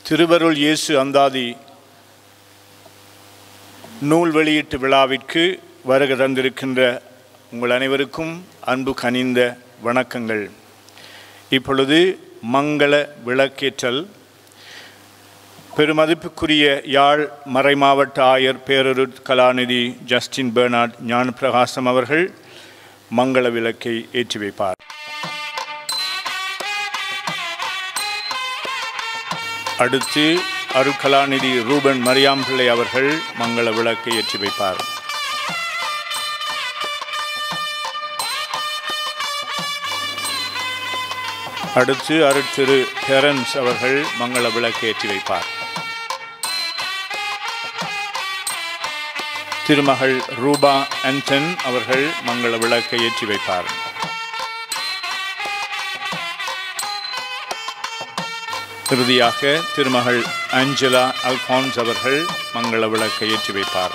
திருவருள் இயேசு அந்தாதி நூல் வெளியீட்டு விழாவிற்கு வருக தந்திருக்கின்ற உங்கள் அனைவருக்கும் அன்பு கனிந்த வணக்கங்கள் இப்பொழுது மங்கள விளக்கேற்றல் பெருமதிப்புக்குரிய யாழ் மறைமாவட்ட ஆயர் பேரருட் கலாநிதி ஜஸ்டின் பெர்னார்ட் ஞானப்பிரகாசம் அவர்கள் மங்கள விளக்கை ஏற்றி வைப்பார் அடுத்து அருட்கலாநிதி ரூபன் மரியாம் பிள்ளை அவர்கள் மங்கள விளக்கை ஏற்றி வைப்பார் அடுத்து அருட்திரு டெரன்ஸ் அவர்கள் மங்கள விளக்கை ஏற்றி வைப்பார் திருமகள் ரூபா ஆண்டன் அவர்கள் மங்கள விளக்கை ஏற்றி வைப்பார் இறுதியாக திருமகள் ஆஞ்சலா அல்பான்ஸ் அவர்கள் மங்கள விளக்கை ஏற்றி வைப்பார்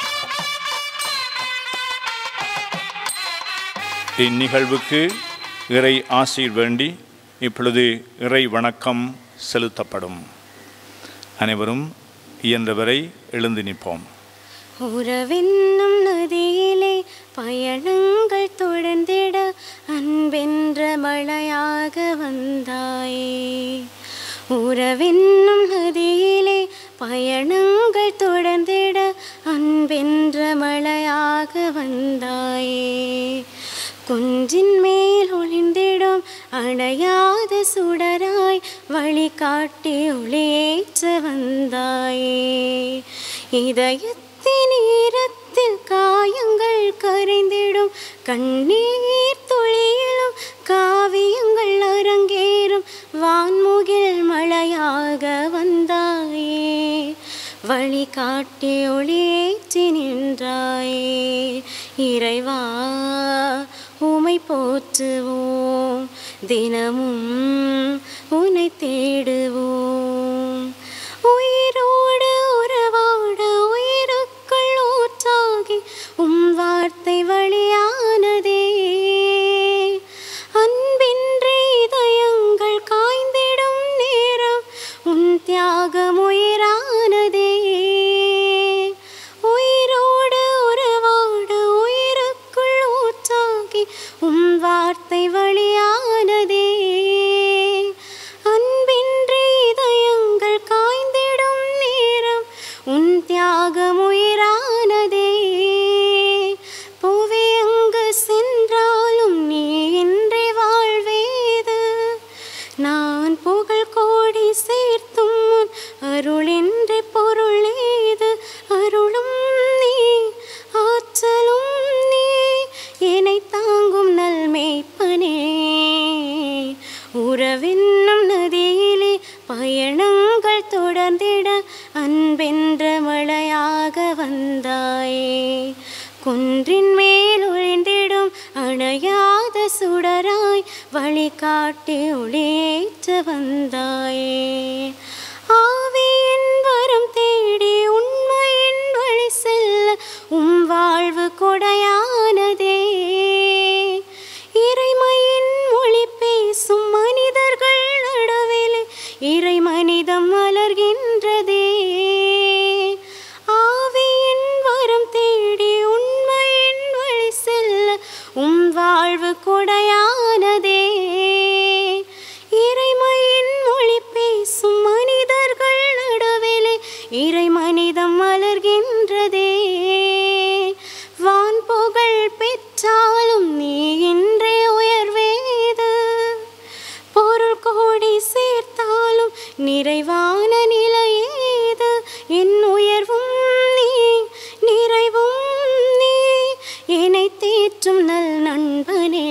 இந்நிகழ்வுக்கு இறை ஆசீர் வேண்டி இப்பொழுது இறை வணக்கம் செலுத்தப்படும் அனைவரும் இயன்றவரை எழுந்து நிற்போம் உறவென்னும் நதியிலே பயணங்கள் தொடர்ந்திட அன்பென்ற மழையாக வந்தாயே உறவென்னும் நதியிலே பயணங்கள் தொடர்ந்திட அன்பென்ற மழையாக வந்தாயே குன்றின் மேல் ஒளிந்திடும் அணையாத சுடராய் வழிகாட்டி ஒளியேற்ற வந்தாயே இதயத்தின் ஈரத்தில் காயங்கள் கரைந்திடும் கண்ணீர் துளியிலும் காவியங்கள் அரங்கேறும் வான்முகில் மழையாக வந்தாயே வழிகாட்டி ஒளியேற்றி நின்றாயே இறைவா உமை போற்றுவோம் தினமும் உன்னை தேடுவோம் உயிரோடு உறவாட உயிருக்குள் ஊற்றாகி உம் வார்த்தை வழியானதே அன்பின்றி இதயங்கள் காய்ந்திடும் நேரம் உன் தியாகம் உயிரானதே உயிரோடு உறவாட உயிருக்குள் ஊற்றாகி உம் வார்த்தை வழியானதே அன்பின்றி இதயங்கள் காய்ந்திடும் நேரம் உன் தியாகம் உயிரானதே புவி எங்கு சென்றாலும் நீ இன்றி வாழ்வேது நான் புகழ் கோடி சேர்த்தும் உன் அருளின்றி பொருள் ஏது அருளும் நீ ஆற்றலும் நீ என்னை தாங்கும் நல்மேய்ப்பனே உறவென்னும் நதியிலே பயணங்கள் தொடர்ந்திட அன்பென்ற மழையாக வந்தாயே குன்றின் மேல் ஒழிந்திடும் அணையாத சுடராய் வழிகாட்டி ஒளியேற்ற வந்தாயே ஆவியின் வரம் தேடி உண்மையின் வழி செல்ல உம் வாழ்வு கொடையானதே இறைமையின் மொழி பேசும் மனிதர்கள் நடுவிலே இறை மனிதம் மலர்கின்றதே ஆவியின் வரம் தேடி உண்மையின் வழி செல்ல உம் வாழ்வு கொடையானதே இறைமையின் மொழி பேசும் மனிதர்கள் நடுவிலே இறை மனிதம் மலர்கின்றதே வான் புகழ் பெற்றாலும் நீ இன்றே உயர்வேது பொருள் கோடி சேர்த்தாலும் நிறைவான நிலையேது என் உயர்வும் நீ நிறைவும் நீ என்னை தேற்றும் நல் நண்பனே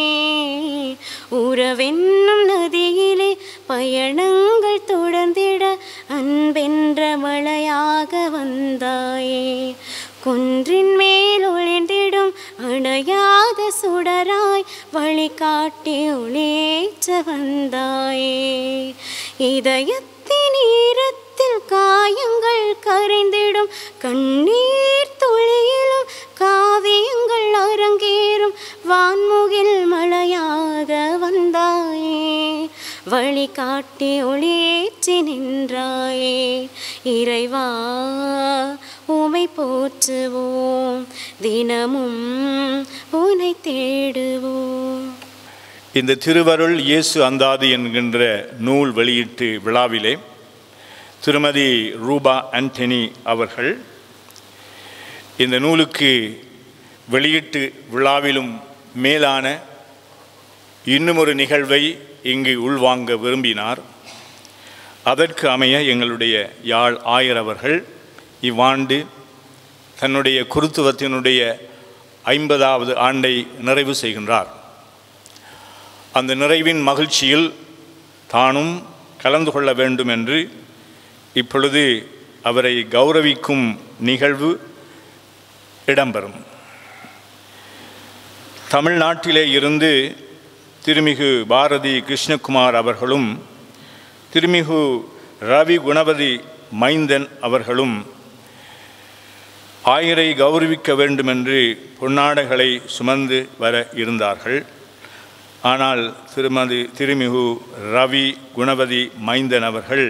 உறவென்னும் நதியிலே பயணங்கள் தொடர்ந்திட அன்பென்ற மழையாக வந்தாயே குன்றின் மேல் ஒளிந்திடும் அணையாத சுடராய் வழிகாட்டி ஒளியேற்ற வந்தாயே இதயத்தின் ஈரத்தில் காயங்கள் கரைந்திடும் கண்ணீர் துளியிலும் காவியங்கள் அரங்கேறும் வான்முகில் மழையாக வந்தாயே வழிகாட்டி ஒளியேற்றி நின்றாயே இறைவா உமை போற்றுவோம் தினமும் உனை தேடுவோம் இந்த திருவருள் இயேசு அந்தாதி என்கின்ற நூல் வெளியீட்டு விழாவிலே திருமதி ரூபா ஆண்டனி அவர்கள் இந்த நூலுக்கு வெளியீட்டு விழாவிலும் மேலான இன்னும் ஒரு நிகழ்வை இங்கு உள்வாங்க விரும்பினார் அதற்கு அமைய எங்களுடைய யாழ் ஆயர் அவர்கள் இவ்வாண்டு தன்னுடைய குருத்துவத்தினுடைய ஐம்பதாவது ஆண்டை நிறைவு செய்கின்றார் அந்த நிறைவின் மகிழ்ச்சியில் தானும் கலந்து கொள்ள வேண்டும் என்று இப்பொழுது அவரை கௌரவிக்கும் நிகழ்வு இடம்பெறும் தமிழ்நாட்டிலே இருந்து திருமிகு பாரதி கிருஷ்ணகுமார் அவர்களும் திருமிகு ரவி குணவதி மைந்தன் அவர்களும் ஆயரை கௌரவிக்க வேண்டுமென்று பொன்னாடைகளை சுமந்து வர இருந்தார்கள் ஆனால் திருமதி திருமிகு ரவி குணவதி மைந்தன் அவர்கள்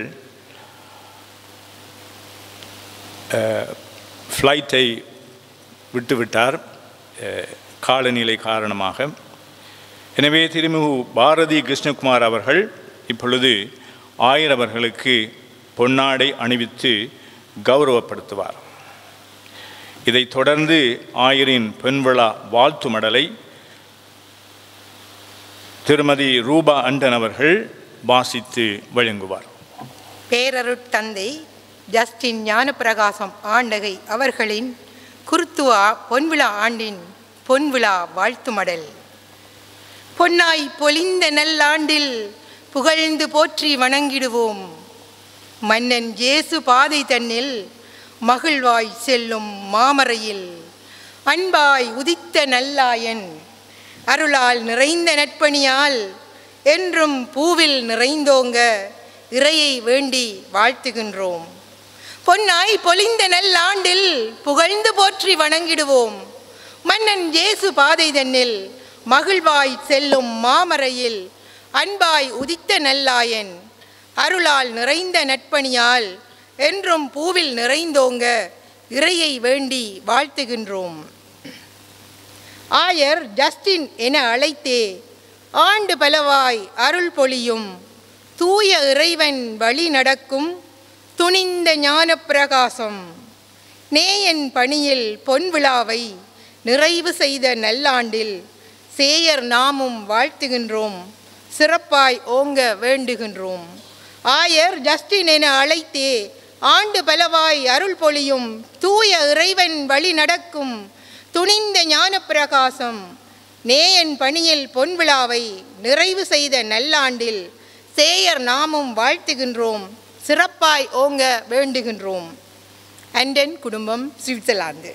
ஃப்ளைட்டை விட்டுவிட்டார் அஹ், காலநிலை காரணமாக எனவே திருமிகு பாரதி கிருஷ்ணகுமார் அவர்கள் இப்பொழுது ஆயர் அவர்களுக்கு பொன்னாடை அணிவித்து கௌரவப்படுத்துவார் இதைத் தொடர்ந்து ஆயரின் பெண்விழா வாழ்த்து மடலை திருமதி ரூபா அண்டன் அவர்கள் வாசித்து வழங்குவார் பேரருட்தந்தை ஜஸ்டின் ஞானப்பிரகாசம் ஆண்டகை அவர்களின் குருத்துவா பொன்விழா ஆண்டின் பொன்விழா வாழ்த்து மடல் பொன்னாய் பொலிந்த நல்லாண்டில் புகழ்ந்து போற்றி வணங்கிடுவோம் மன்னன் இயேசு பாதை தன்னில் மகிழ்வாய் செல்லும் மாமறையில் அன்பாய் உதித்த நல்லாயன் அருளால் நிறைந்த நட்பணியால் என்றும் பூவில் நிறைந்தோங்க இறையை வேண்டி வாழ்த்துகின்றோம் பொன்னாய் பொலிந்த நல்லாண்டில் புகழ்ந்து போற்றி வணங்கிடுவோம் மன்னன் இயேசு பாதை தன்னில் மகிழ்வாய் செல்லும் மாமறையில் அன்பாய் உதித்த நல்லாயன் அருளால் நிறைந்த நட்பணியால் என்றும் பூவில் நிறைந்தோங்க இறையை வேண்டி வாழ்த்துகின்றோம் ஆயர் ஜஸ்டின் என அழைத்தே ஆண்டு பலவாய் அருள் பொழியும் தூய இறைவன் வழி நடக்கும் துணிந்த ஞானப் பிரகாசம் நேயன் பணியில் பொன்விழாவை நிறைவு செய்த நல்லாண்டில் சேயர் நாமும் வாழ்த்துகின்றோம் சிறப்பாய் ஓங்க வேண்டுகின்றோம் ஆயர் ஜஸ்டின் என அழைத்தே ஆண்டு பலவாய் அருள் பொழியும் தூய இறைவன் வழி நடக்கும் துணிந்த ஞானப் பிரகாசம் நேயன் பணியில் பொன்விழாவை நிறைவு செய்த நல்லாண்டில் சேயர் நாமும் வாழ்த்துகின்றோம் சிறப்பாய் ஓங்க வேண்டுகின்றோம் அண்டன் குடும்பம் சுவிட்சர்லாந்து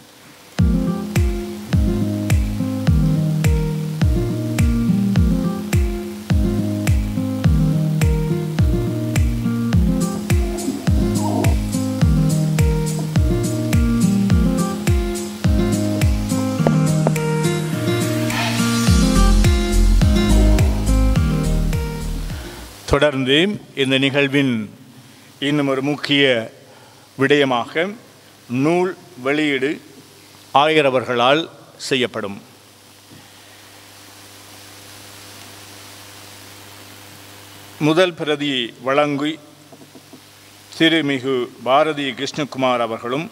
தொடர்ந்து இந்த நிகழ்வின் இன்னும் ஒரு முக்கிய விடயமாக நூல் வெளியீடு ஆயர் அவர்களால் செய்யப்படும் முதல் பிரதி வழங்கி திருமிகு பாரதி கிருஷ்ணகுமார் அவர்களும்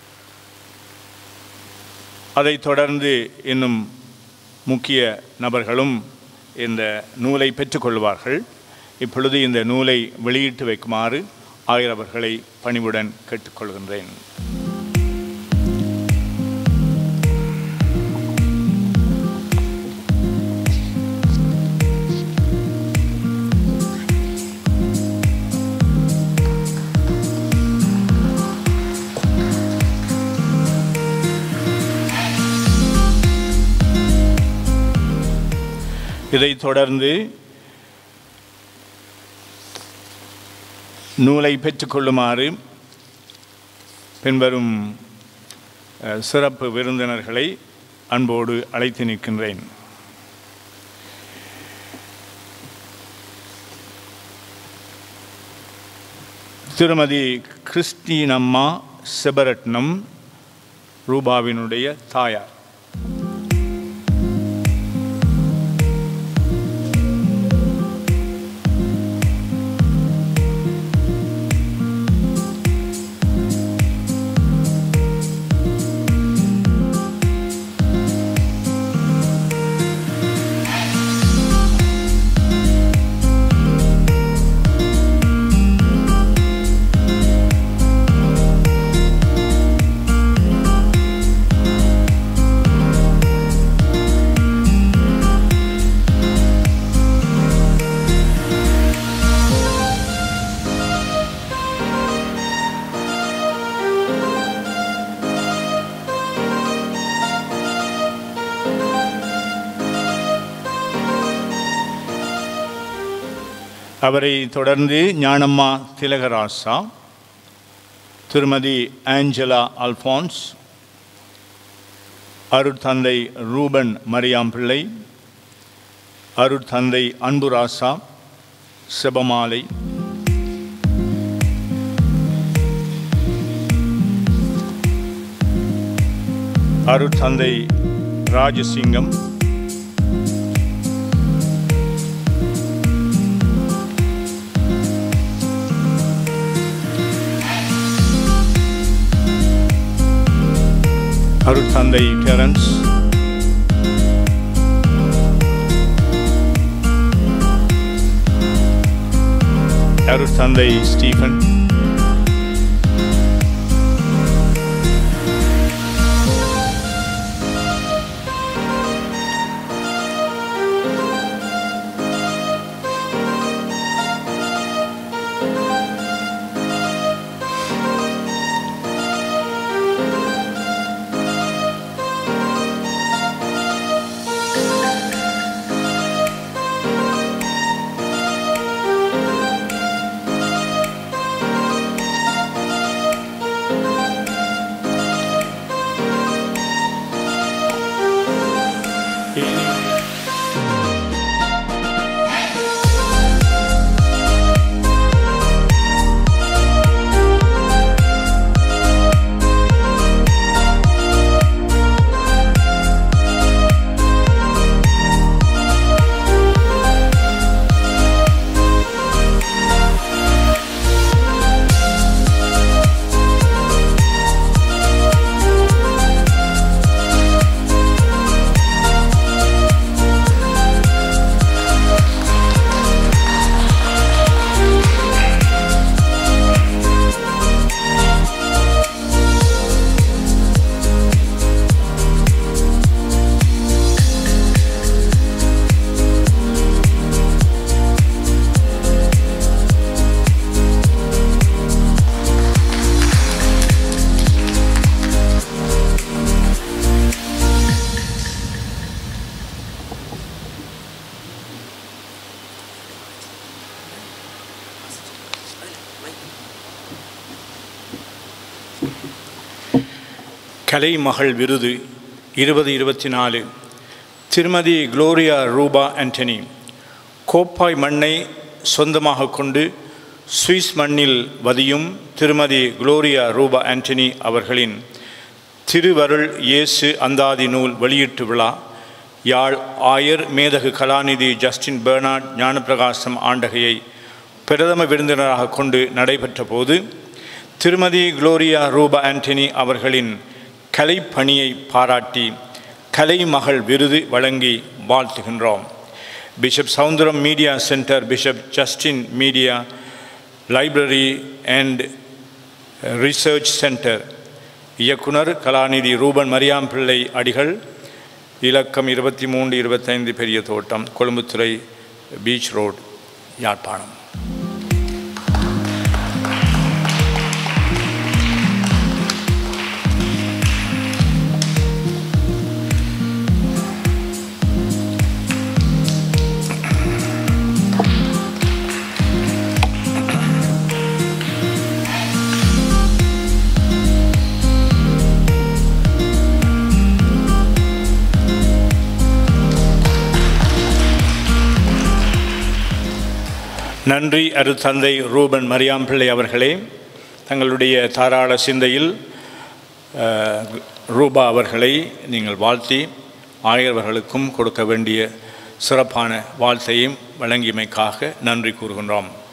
அதைத் தொடர்ந்து இன்னும் முக்கிய நபர்களும் இந்த நூலை பெற்றுக்கொள்வார்கள் இப்பொழுது இந்த நூலை வெளியிட்டு வைக்குமாறு ஆயர் அவர்களை பணிவுடன் கேட்டுக்கொள்கின்றேன் இதைத் தொடர்ந்து நூலை பெற்றுக்கொள்ளுமாறு பின்வரும் அஹ், சிறப்பு விருந்தினர்களை அன்போடு அழைத்து நிற்கின்றேன் திருமதி கிறிஸ்டினம்மா செபரட்னம் ரூபாவினுடைய தாயார் அவரை தொடர்ந்து ஞானம்மா திலகராசா திருமதி ஆஞ்சலா அல்ஃபான்ஸ் அருட்தந்தை ரூபன் மரியாம் பிள்ளை அருட்தந்தை அன்புராசா செபமாலை அருட்தந்தை ராஜசிங்கம் அருட்தந்தை டெரன்ஸ் அருட்தந்தை ஸ்டீஃபன் கலை மகள் விருது இருபது இருபத்தி நாலு திருமதி குளோரியா ரூபா ஆண்டனி கோப்பாய் மண்ணை சொந்தமாக கொண்டு சுவிஸ் மண்ணில் வதியும் திருமதி குளோரியா ரூபா ஆண்டனி அவர்களின் திருவருள் இயேசு அந்தாதி நூல் வெளியீட்டு விழா யாழ் ஆயர் மேதகு கலாநிதி ஜஸ்டின் பெர்னார்ட் ஞானப்பிரகாசம் ஆண்டகையை பிரதம விருந்தினராக கொண்டு நடைபெற்ற போது திருமதி குளோரியா ரூபா ஆண்டனி அவர்களின் கலைப்பணியை பாராட்டி கலைமகள் விருது வழங்கி வாழ்த்துகின்றோம் bishop Soundaram media centre bishop Justin media library and research centre இயக்குனர் கலாநிதி ரூபன் மரியாம் பிள்ளை அடிகள் இலக்கம் இருபத்தி மூன்று இருபத்தைந்து பெரிய தோட்டம் கொழும்புத்துறை பீச் ரோட் யாழ்ப்பாணம் நன்றி அருத்தந்தை ரூபன் மரியாம் பிள்ளை அவர்களே தங்களுடைய தாராள சிந்தையில் அஹ், ரூபா அவர்களை நீங்கள் வாழ்த்தி ஆயர்வர்களுக்கும் கொடுக்க வேண்டிய சிறப்பான வாழ்த்தையும் வழங்கியமைக்காக நன்றி கூறுகின்றோம்